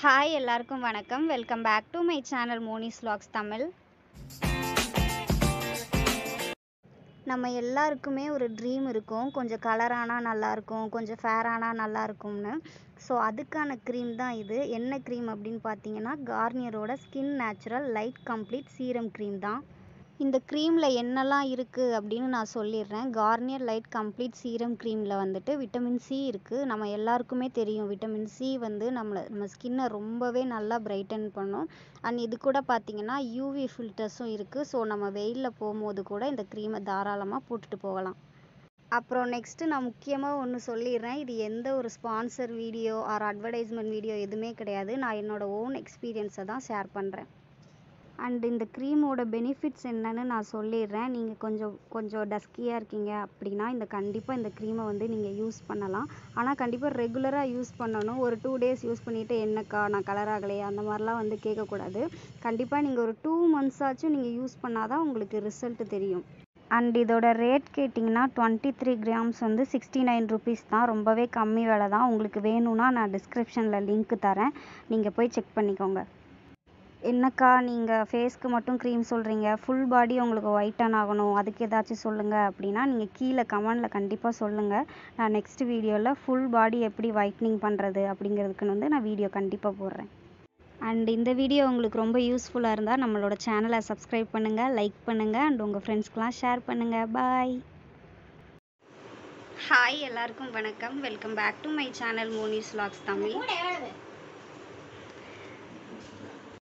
hi எல்லாருக்கும் வணக்கம் welcome back to my channel Monis vlogs Tamil நம்ம எல்லாருக்குமே ஒரு ட்ரீம் இருக்கும் கொஞ்சம் கலர் ஆனால் நல்லாயிருக்கும் கொஞ்சம் ஃபேர் ஆனால் நல்லா இருக்கும்னு ஸோ அதுக்கான க்ரீம் தான் இது என்ன க்ரீம் அப்படின்னு பார்த்தீங்கன்னா கார்னியரோட skin natural light complete serum cream தான் இந்த க்ரீமில் என்னெல்லாம் இருக்குது அப்படின்னு நான் சொல்லிடுறேன் கார்னியர் லைட் கம்ப்ளீட் சீரம் க்ரீமில் வந்துட்டு விட்டமின் சி இருக்குது நம்ம எல்லாருக்குமே தெரியும் விட்டமின் சி வந்து நம்மளை நம்ம ஸ்கின்னை ரொம்பவே நல்லா பிரைட்டன் பண்ணும் அண்ட் இது கூட பார்த்தீங்கன்னா யூவி ஃபில்டர்ஸும் இருக்குது ஸோ நம்ம வெயிலில் போகும்போது கூட இந்த க்ரீமை தாராளமாக போட்டுட்டு போகலாம் அப்புறம் நெக்ஸ்ட்டு நான் முக்கியமாக ஒன்று சொல்லிடுறேன் இது எந்த ஒரு sponsor video or advertisement video எதுவுமே கிடையாது நான் என்னோட ஓன் எக்ஸ்பீரியன்ஸை தான் ஷேர் பண்ணுறேன் அண்ட் இந்த க்ரீமோட பெனிஃபிட்ஸ் என்னன்னு நான் சொல்லிடுறேன் நீங்கள் கொஞ்சம் கொஞ்சம் டஸ்கியாக இருக்கீங்க அப்படின்னா இந்த கண்டிப்பாக இந்த க்ரீமை வந்து நீங்கள் யூஸ் பண்ணலாம் ஆனால் கண்டிப்பாக ரெகுலராக யூஸ் பண்ணணும் ஒரு டூ டேஸ் யூஸ் பண்ணிவிட்டு என்னக்கா நான் கலர் ஆகலையா அந்த மாதிரிலாம் வந்து கேட்கக்கூடாது கண்டிப்பாக நீங்கள் ஒரு டூ மந்த்ஸ் ஆச்சும் நீங்கள் யூஸ் பண்ணால் தான் உங்களுக்கு ரிசல்ட் தெரியும் அண்ட் இதோட ரேட் கேட்டிங்கன்னா டுவெண்ட்டி த்ரீ கிராம்ஸ் வந்து சிக்ஸ்டி நைன் ருபீஸ் தான் ரொம்பவே கம்மி விலை தான் உங்களுக்கு வேணும்னா நான் டிஸ்கிரிப்ஷனில் லிங்க் தரேன் நீங்கள் போய் செக் பண்ணிக்கோங்க என்னக்கா நீங்கள் ஃபேஸ்க்கு மட்டும் க்ரீம் சொல்கிறீங்க ஃபுல் பாடி உங்களுக்கு ஒயிட்டன் ஆகணும் அதுக்கு ஏதாச்சும் சொல்லுங்கள் அப்படின்னா நீங்கள் கீழே கமெண்டில் கண்டிப்பாக சொல்லுங்கள் நான் நெக்ஸ்ட் வீடியோவில் ஃபுல் பாடி எப்படி ஒயிட்னிங் பண்ணுறது அப்படிங்கிறதுக்குன்னு வந்து நான் வீடியோ கண்டிப்பாக போடுறேன் அண்ட் இந்த வீடியோ உங்களுக்கு ரொம்ப யூஸ்ஃபுல்லாக இருந்தால் நம்மளோட சேனலை சப்ஸ்கிரைப் பண்ணுங்கள் லைக் பண்ணுங்கள் அண்ட் உங்கள் ஃப்ரெண்ட்ஸ்க்கெலாம் ஷேர் பண்ணுங்கள் பாய் ஹாய் எல்லாருக்கும் வணக்கம் welcome back to my channel Monis vlogs Tamil